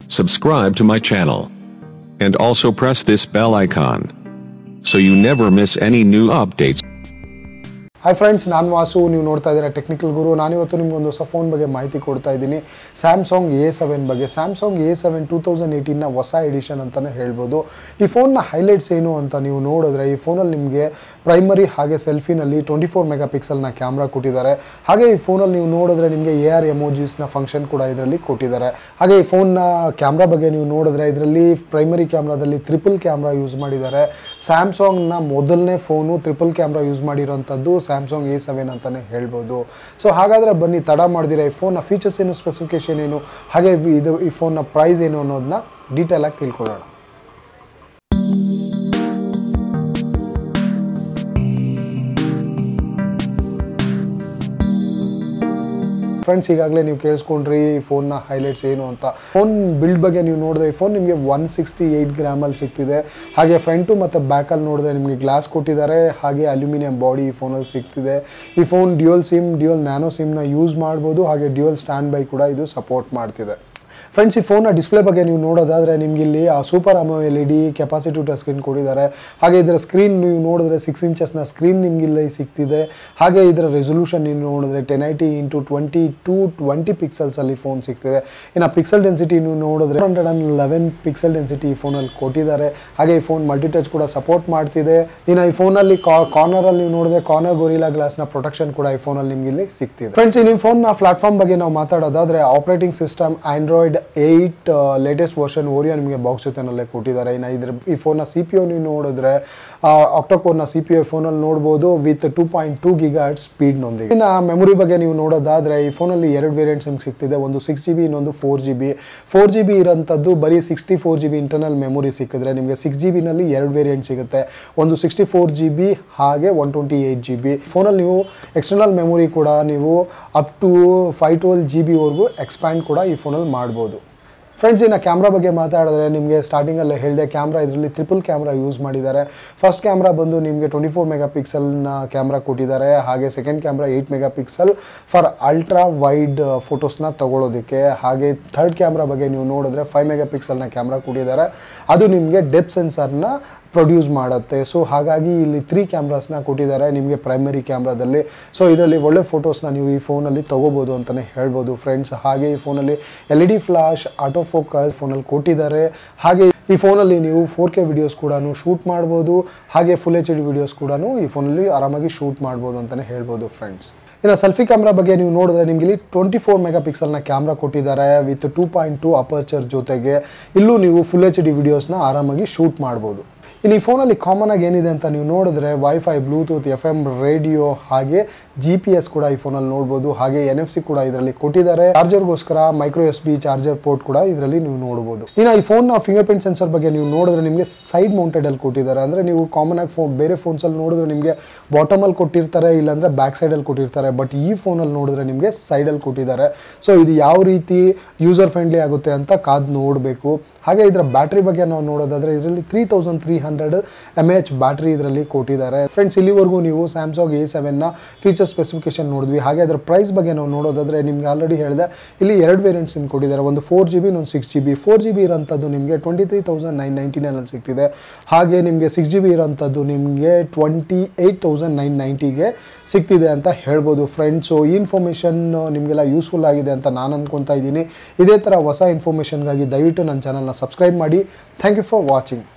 subscribe to my channel. And also press this bell icon. So you never miss any new updates. Hi friends ನಾನು ವಾಸು ನೀವು ನೋಡ್ತಾ ಇದ್ದೀರಾ technical ಗುರು ನಾನಿವತ್ತು ನಿಮ್ಗೊಂದು ಹೊಸ ಫೋನ್ ಬಗ್ಗೆ ಮಾಹಿತಿ ಕೊಡ್ತಾ ಇದ್ದೀನಿ ಸ್ಯಾಮ್ಸಂಗ್ ಎ ಸೆವೆನ್ ಬಗ್ಗೆ Samsung A seven two thousand ಏಯ್ಟೀನ್ನ ಹೊಸ ಎಡಿಷನ್ ಅಂತಲೇ ಹೇಳ್ಬೋದು ಈ ಫೋನ್ನ ಹೈಲೈಟ್ಸ್ ಏನು ಅಂತ ನೀವು ನೋಡಿದ್ರೆ ಈ ಫೋನಲ್ಲಿ ನಿಮಗೆ ಪ್ರೈಮರಿ ಹಾಗೆ ಸೆಲ್ಫಿನಲ್ಲಿ ಟ್ವೆಂಟಿ ಫೋರ್ ಮೆಗಾ ಪಿಕ್ಸಲ್ನ ಕ್ಯಾಮ್ರಾ ಕೊಟ್ಟಿದ್ದಾರೆ ಹಾಗೆ ಈ ಫೋನಲ್ಲಿ ನೀವು ನೋಡಿದ್ರೆ ನಿಮಗೆ ಎ ಆರ್ ಎಮೋಜಿಸ್ನ ಫಂಕ್ಷನ್ ಕೂಡ ಇದರಲ್ಲಿ ಕೊಟ್ಟಿದ್ದಾರೆ ಹಾಗೆ ಈ ಫೋನ್ನ ಕ್ಯಾಮ್ರಾ ಬಗ್ಗೆ ನೀವು ನೋಡಿದ್ರೆ ಇದರಲ್ಲಿ ಪ್ರೈಮರಿ ಕ್ಯಾಮ್ರಾದಲ್ಲಿ ತ್ರಿಪಲ್ ಕ್ಯಾಮ್ರಾ ಯೂಸ್ ಮಾಡಿದ್ದಾರೆ ಸ್ಯಾಮ್ಸಂಗ್ನ ಮೊದಲನೇ ಫೋನು ತ್ರಿಪಲ್ ಕ್ಯಾಮ್ರಾ ಯೂಸ್ ಮಾಡಿರೋಂಥದ್ದು ಸ್ಯಾಮ್ಸಂಗ್ ಎ ಸೆವೆನ್ ಅಂತಲೇ ಹೇಳ್ಬೋದು ಸೊ ಹಾಗಾದರೆ ಬನ್ನಿ ತಡ ಮಾಡಿದಿರ ಈ ಫೋನ್ನ ಫೀಚರ್ಸ್ ಏನು ಸ್ಪೆಸಿಫಿಕೇಶನ್ ಏನು ಹಾಗೆ ಇದು ಈ ಫೋನ್ನ ಪ್ರೈಸ್ ಏನು ಅನ್ನೋದನ್ನ ಡೀಟೇಲಾಗಿ ತಿಳ್ಕೊಳ್ಳೋಣ ಫ್ರೆಂಡ್ಸ್ ಈಗಾಗಲೇ ನೀವು ಕೇಳಿಸ್ಕೊಂಡ್ರಿ ಈ ಫೋನ್ನ ಹೈಲೈಟ್ಸ್ ಏನು ಅಂತ ಫೋನ್ ಬಿಲ್ಡ್ ಬಗ್ಗೆ ನೀವು ನೋಡಿದ್ರೆ ಈ ಫೋನ್ ನಿಮಗೆ ಒನ್ ಸಿಕ್ಸ್ಟಿ ಏಯ್ಟ್ ಗ್ರಾಮಲ್ಲಿ ಸಿಗ್ತಿದೆ ಹಾಗೆ ಫ್ರಂಟು ಮತ್ತು ಬ್ಯಾಕಲ್ಲಿ ನೋಡಿದ್ರೆ ನಿಮಗೆ ಗ್ಲಾಸ್ ಕೊಟ್ಟಿದ್ದಾರೆ ಹಾಗೆ ಅಲ್ಯೂಮಿನಿಯಂ ಬಾಡಿ ಈ ಫೋನಲ್ಲಿ ಸಿಗ್ತಿದೆ ಈ phone dual SIM dual nano ಸಿಮ್ನ ಯೂಸ್ ಮಾಡ್ಬೋದು ಹಾಗೆ ಡ್ಯೂಯಲ್ ಸ್ಟ್ಯಾಂಡ್ ಬೈ ಕೂಡ ಇದು ಸಪೋರ್ಟ್ ಮಾಡ್ತಿದೆ ಫ್ರೆಂಡ್ಸ್ ಈ ಫೋನ್ನ ಡಿಸ್ಪ್ಲೇ ಬಗ್ಗೆ ನೀವು ನೋಡೋದಾದರೆ ನಿಮ್ಗೆ ಇಲ್ಲಿ ಆ super L E AMOLED capacity touch screen ಕೊಟ್ಟಿದ್ದಾರೆ ಹಾಗೆ ಇದರ ಸ್ಕ್ರೀನ್ ನೀವು ನೋಡಿದ್ರೆ ಸಿಕ್ಸ್ ಇಂಚಸ್ನ ಸ್ಕ್ರೀನ್ ನಿಮ್ಗೆ ಇಲ್ಲಿ ಸಿಗ್ತಿದೆ ಹಾಗೆ ಇದರ ರೆಸೊಲ್ಯೂಷನ್ ನೀವು ನೋಡಿದ್ರೆ ten eighty into twenty two twenty ಪಿಕ್ಸಲ್ಸಲ್ಲಿ ಫೋನ್ ಸಿಗ್ತಿದೆ ಇನ್ನು ಪಿಕ್ಸಲ್ ಡೆನ್ಸಿಟಿ ನೀವು ನೋಡಿದ್ರೆ hundred and eleven pixel density ಈ ಫೋನಲ್ಲಿ ಕೊಟ್ಟಿದ್ದಾರೆ ಹಾಗೆ ಈ ಫೋನ್ ಮಲ್ಟಿ ಟಚ್ ಕೂಡ ಸಪೋರ್ಟ್ ಮಾಡ್ತಿದೆ ಇನ್ನು ಈ ಫೋನಲ್ಲಿ ಕಾರ್ನರಲ್ಲಿ ನೀವು ನೋಡಿದ್ರೆ ಕಾರ್ನರ್ ಗೊರಿಲಾ ಗ್ಲಾಸ್ನ ಪ್ರೊಟೆಕ್ಷನ್ ಕೂಡ ಈ ಫೋನಲ್ಲಿ ನಿಮ್ಗೆ ಇಲ್ಲಿ ಸಿಗ್ತಿದೆ ಫ್ರೆಂಡ್ಸ್ ಈ ನಿಮ್ಮ ಫೋನ್ನ ಪ್ಲಾಟ್ಫಾರ್ಮ್ ಬಗ್ಗೆ ನಾವು ಮಾತಾಡೋದಾದ್ರೆ operating system Android eight latest version Oreo ನಿಮಗೆ ಬಾಕ್ಸ್ ಜೊತೆನಲ್ಲೇ ಕೊಟ್ಟಿದ್ದಾರೆ ಇನ್ನು ಇದ್ರ ಈ ಫೋನ್ನ ಸಿ ಪಿ ಯು ನೀವು ನೋಡಿದ್ರೆ ಆಕ್ಟೋಕೋರ್ನ ಸಿ ಪಿ ಯು ಫೋನಲ್ಲಿ ನೋಡ್ಬೋದು ವಿತ್ ಟೂ ಪಾಯಿಂಟ್ ಟೂ ಗಿಗಾಟ್ ಸ್ಪೀಡ್ನೊಂದಿಗೆ ಇನ್ನು ಮೆಮೊರಿ ಬಗ್ಗೆ ನೀವು ನೋಡೋದಾದ್ರೆ ಈ ಫೋನಲ್ಲಿ ಎರಡು ವೇರಿಯಂಟ್ಸ್ ನಿಮ್ಗೆ ಸಿಗ್ತಿದೆ ಒಂದು ಸಿಕ್ಸ್ ಜಿ ಬಿ ಇನ್ನೊಂದು four G B four G B ಇರೋಂಥದ್ದು ಬರೀ sixty four G B internal memory ಸಿಕ್ಕಿದ್ರೆ ನಿಮಗೆ ಸಿಕ್ಸ್ ಜಿ ಬಿನಲ್ಲಿ ಎರಡು ವೇರಿಯಂಟ್ ಸಿಗುತ್ತೆ ಒಂದು ಸಿಕ್ಸ್ಟಿ ಫೋರ್ ಜಿ ಬಿ ಹಾಗೆ one twenty eight G B ಫೋನಲ್ಲಿ ನೀವು ಎಕ್ಸ್ಟರ್ನಲ್ ಮೆಮೊರಿ ಕೂಡ ನೀವು up to five twelve G ಬಿವರೆಗೂ ಎಕ್ಸ್ಪ್ಯಾಂಡ್ ಕೂಡ ಈ ಫೋನಲ್ಲಿ ಮಾಡ್ಬೋದು ಫ್ರೆಂಡ್ಸ್ ಇನ್ನು ಕ್ಯಾಮ್ರಾ ಬಗ್ಗೆ ಮಾತಾಡಿದ್ರೆ ನಿಮಗೆ ಸ್ಟಾರ್ಟಿಂಗಲ್ಲೇ ಹೇಳಿದೆ ಕ್ಯಾಮ್ರಾ ಇದರಲ್ಲಿ ಟ್ರಿಪಲ್ ಕ್ಯಾಮ್ರಾ ಯೂಸ್ ಮಾಡಿದ್ದಾರೆ ಫಸ್ಟ್ ಕ್ಯಾಮ್ರಾ ಬಂದು ನಿಮಗೆ ಟ್ವೆಂಟಿ ಫೋರ್ ಮೆಗಾ ಪಿಕ್ಸಲ್ನ ಕ್ಯಾಮ್ರಾ ಕೊಟ್ಟಿದ್ದಾರೆ ಹಾಗೆ second camera eight megapixel for ultra wide ಫೋಟೋಸ್ನ ತಗೊಳ್ಳೋದಕ್ಕೆ ಹಾಗೆ ಥರ್ಡ್ ಕ್ಯಾಮ್ರಾ ಬಗ್ಗೆ ನೀವು ನೋಡಿದ್ರೆ ಫೈವ್ ಮೆಗಾ ಪಿಕ್ಸಲ್ನ ಕ್ಯಾಮ್ರಾ ಕೊಟ್ಟಿದ್ದಾರೆ ಅದು ನಿಮಗೆ ಡೆಪ್ ಸೆನ್ಸರ್ನ ಪ್ರೊಡ್ಯೂಸ್ ಮಾಡುತ್ತೆ ಸೊ ಹಾಗಾಗಿ ಇಲ್ಲಿ ತ್ರೀ ಕ್ಯಾಮ್ರಾಸ್ನ ಕೊಟ್ಟಿದ್ದಾರೆ ನಿಮಗೆ ಪ್ರೈಮರಿ ಕ್ಯಾಮ್ರಾದಲ್ಲಿ ಸೊ ಇದರಲ್ಲಿ ಒಳ್ಳೆ ಫೋಟೋಸ್ನ ನೀವು ಈ ಫೋನಲ್ಲಿ ತೊಗೋಬೋದು ಅಂತಲೇ ಹೇಳ್ಬೋದು ಫ್ರೆಂಡ್ಸ್ ಹಾಗೆ ಈ ಫೋನಲ್ಲಿ L E D flash auto focus ಫೋನಲ್ಲಿ ಕೊಟ್ಟಿದ್ದಾರೆ ಹಾಗೆ ಈ ಫೋನಲ್ಲಿ ನೀವು ಫೋರ್ ಕೆ ವಿಡಿಯೋಸ್ ಕೂಡ ಶೂಟ್ ಮಾಡ್ಬೋದು ಹಾಗೆ ಫುಲ್ ಎಚ್ ಡಿ ವಿಡಿಯೋಸ್ ಕೂಡ ಈ ಫೋನಲ್ಲಿ ಆರಾಮಾಗಿ ಶೂಟ್ ಮಾಡ್ಬೋದು ಅಂತಲೇ ಹೇಳ್ಬೋದು ಫ್ರೆಂಡ್ಸ್ ಇನ್ನು ಸೆಲ್ಫಿ ಕ್ಯಾಮ್ರಾ ಬಗ್ಗೆ ನೀವು ನೋಡಿದ್ರೆ ನಿಮಗೆ ಇಲ್ಲಿ ಟ್ವೆಂಟಿ ಫೋರ್ ಮೆಗಾ ಪಿಕ್ಸಲ್ನ ಕ್ಯಾಮ್ರಾ ಕೊಟ್ಟಿದ್ದಾರೆ with two point two aperture ಜೊತೆಗೆ ಇಲ್ಲೂ ನೀವು ಫುಲ್ ಎಚ್ ಡಿ ವಿಡಿಯೋಸ್ನ ಆರಾಮಾಗಿ ಶೂಟ್ ಮಾಡ್ಬೋದು ಇನ್ನು ಈ ಫೋನಲ್ಲಿ ಕಾಮನ್ ಆಗಿ ಏನಿದೆ ಅಂತ ನೀವು ನೋಡಿದ್ರೆ wifi bluetooth F M radio ಹಾಗೆ ಜಿ ಪಿ ಎಸ್ ಕೂಡ ಈ ಫೋನಲ್ಲಿ ನೋಡ್ಬೋದು ಹಾಗೆ ಎನ್ ಎಫ್ ಸಿ ಕೂಡ ಇದರಲ್ಲಿ ಕೊಟ್ಟಿದ್ದಾರೆ ಚಾರ್ಜರ್ಗೋಸ್ಕರ micro S B charger port ಕೂಡ ಇದರಲ್ಲಿ ನೀವು ನೋಡಬಹುದು ಇನ್ನು ಈ ಫೋನ್ನ ಫಿಂಗರ್ ಪ್ರಿಂಟ್ ಸೆನ್ಸರ್ ಬಗ್ಗೆ ನೀವು ನೋಡಿದ್ರೆ ನಿಮಗೆ ಸೈಡ್ ಮೌಂಟೆಡ್ ಅಲ್ಲಿ ಕೊಟ್ಟಿದ್ದಾರೆ ಅಂದ್ರೆ ನೀವು ಕಾಮನ್ ಆಗಿ ಫೋನ್ ಬೇರೆ ಫೋನ್ಸ್ ಅಲ್ಲಿ ನೋಡಿದ್ರೆ ನಿಮಗೆ ಬಾಟಮ್ ಅಲ್ಲಿ ಕೊಟ್ಟಿರ್ತಾರೆ ಇಲ್ಲಾಂದ್ರೆ ಬ್ಯಾಕ್ ಸೈಡ್ ಅಲ್ಲಿ ಕೊಟ್ಟಿರ್ತಾರೆ ಬಟ್ ಈ ಫೋನಲ್ಲಿ ನೋಡಿದ್ರೆ ನಿಮಗೆ ಸೈಡ್ ಅಲ್ಲಿ ಕೊಟ್ಟಿದ್ದಾರೆ ಸೊ ಇದು ಯಾವ ರೀತಿ ಯೂಸರ್ ಫ್ರೆಂಡ್ಲಿ ಆಗುತ್ತೆ ಅಂತ ಕಾದ್ ನೋಡಬೇಕು ಹಾಗೆ ಇದರ ಬ್ಯಾಟ್ರಿ ಬಗ್ಗೆ ನಾವು ನೋಡೋದಾದ್ರೆ ಇದರಲ್ಲಿ three thousand three hundred M H battery ಇದರಲ್ಲಿ ಕೊಟ್ಟಿದ್ದಾರೆ ಫ್ರೆಂಡ್ಸ್ ಇಲ್ಲಿವರೆಗೂ ನೀವು ಸ್ಯಾಮ್ಸಂಗ್ ಎ ಸೆವೆನ್ನ ಫೀಚರ್ ಸ್ಪೆಸಿಫಿಕೇಶನ್ ನೋಡಿದ್ವಿ ಹಾಗೆ ಅದರ ಪ್ರೈಸ್ ಬಗ್ಗೆ ನಾವು ನೋಡೋದಾದ್ರೆ ನಿಮ್ಗೆ ಆಲ್ರೆಡಿ ಹೇಳಿದೆ ಇಲ್ಲಿ ಎರಡು ವೇರಿಯಂಟ್ಸ್ ನಿಮ್ಗೆ ಕೊಟ್ಟಿದ್ದಾರೆ ಒಂದು ಫೋರ್ ಜಿ ಬಿ ಒಂದು six G B four G B ಇರೋಂಥದ್ದು ನಿಮಗೆ twenty three thousand nine ninety ನೈನಲ್ಲಿ ಸಿಗ್ತಿದೆ ಹಾಗೆ ನಿಮಗೆ ಸಿಕ್ಸ್ ಜಿ ಬಿ ಇರೋಂಥದ್ದು ನಿಮಗೆ ಟ್ವೆಂಟಿ ಏಯ್ಟ್ ತೌಸಂಡ್ ನೈನ್ ನೈಂಟಿಗೆ ಸಿಗ್ತಿದೆ ಅಂತ ಹೇಳ್ಬೋದು ಫ್ರೆಂಡ್ಸು ಈ ಇನ್ಫಾರ್ಮೇಷನ್ ನಿಮಗೆಲ್ಲ ಯೂಸ್ಫುಲ್ ಆಗಿದೆ ಅಂತ ನಾನು ಅನ್ಕೊತಾ ಇದ್ದೀನಿ ಇದೇ ಥರ ಹೊಸ ಇನ್ಫಾರ್ಮೇಷನ್ಗಾಗಿ ದಯವಿಟ್ಟು ನನ್ನ ಚಾನಲ್ನ ಸಬ್ಸ್ಕ್ರೈಬ್ ಮಾಡಿ ಥ್ಯಾಂಕ್ ಯು ಫಾರ್ ವಾಚಿಂಗ್